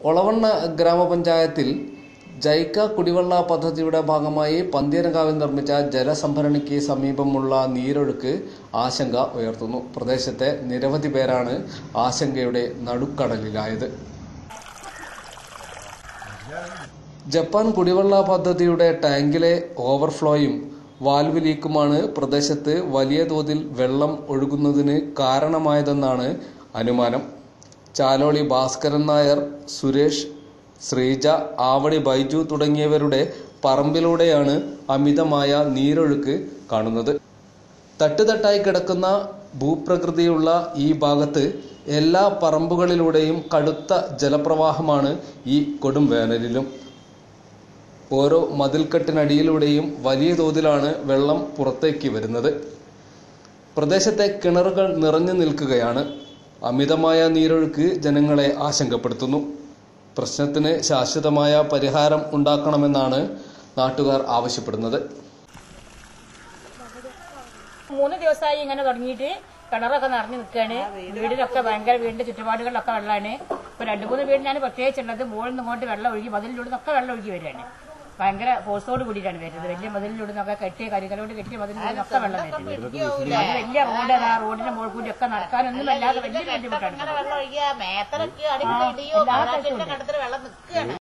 ഒളവണ്ണ ഗ്രാമപഞ്ചായത്തിൽ ജൈക്ക കുടിവെള്ള പദ്ധതിയുടെ ഭാഗമായി പന്തീരങ്കാവിൽ നിർമ്മിച്ച ജലസംഭരണിക്ക് സമീപമുള്ള നീരൊഴുക്ക് ആശങ്ക ഉയർത്തുന്നു പ്രദേശത്തെ നിരവധി പേരാണ് ആശങ്കയുടെ നടുക്കടലിലായത് ജപ്പാൻ കുടിവെള്ള പദ്ധതിയുടെ ടാങ്കിലെ ഓവർഫ്ലോയും വാൽവ് ലീക്കുമാണ് പ്രദേശത്ത് വലിയ തോതിൽ വെള്ളം ഒഴുകുന്നതിന് കാരണമായതെന്നാണ് അനുമാനം ചാലോളി ഭാസ്കരൻ നായർ സുരേഷ് ശ്രീജ ആവടി ബൈജു തുടങ്ങിയവരുടെ പറമ്പിലൂടെയാണ് അമിതമായ നീരൊഴുക്ക് കാണുന്നത് തട്ടുതട്ടായി കിടക്കുന്ന ഭൂപ്രകൃതിയുള്ള ഈ ഭാഗത്ത് എല്ലാ പറമ്പുകളിലൂടെയും കടുത്ത ജലപ്രവാഹമാണ് ഈ കൊടും വേനലിലും ഓരോ മതിൽക്കെട്ടിനടിയിലൂടെയും വലിയ തോതിലാണ് വെള്ളം പുറത്തേക്ക് വരുന്നത് പ്രദേശത്തെ കിണറുകൾ നിറഞ്ഞു നിൽക്കുകയാണ് അമിതമായ നീരൊഴുക്ക് ജനങ്ങളെ ആശങ്കപ്പെടുത്തുന്നു പ്രശ്നത്തിന് ശാശ്വതമായ പരിഹാരം ഉണ്ടാക്കണമെന്നാണ് നാട്ടുകാർ ആവശ്യപ്പെടുന്നത് മൂന്ന് ദിവസമായി ഇങ്ങനെ തുടങ്ങിയിട്ട് കിണറൊക്കെ നിറഞ്ഞു നിൽക്കുകയാണ് വീടിനൊക്കെ ഭയങ്കര വീടിന്റെ ചുറ്റുപാടുകളിലൊക്കെ വെള്ളമാണ് ഇപ്പൊ രണ്ടു മൂന്ന് വീടിനാണ് പ്രത്യേകിച്ചുള്ളത് മുകളിൽ നിന്ന് ഇങ്ങോട്ട് വെള്ളം ഒഴുകി മതിലിലൂടെ നിന്നൊക്കെ വെള്ളം ഒഴുകി വരികയാണ് ഭയങ്കര ഫോഴ്സോട് കൂടിയിട്ടാണ് വരുന്നത് വലിയ മതിലിലൂടെ നിന്നൊക്കെ കെട്ടിയ കരികലോട് കെട്ടിയ മതിലിലൂടെ നിന്നൊക്കെ വെള്ളം വരുന്നത് അത് വലിയ റോഡ് ആ റോഡിന്റെ മുകളിൽ കൂടി ഒക്കെ നടക്കാനൊന്നും വല്ലാതെ വലിയ ബുദ്ധിമുട്ടാണ് വെള്ളം ഒഴിക്കുക മേത്തലൊക്കെ അടിക്കടിയോ കടത്തിന്റെ കണ്ടത്തിൽ വെള്ളം നിൽക്കുകയാണ്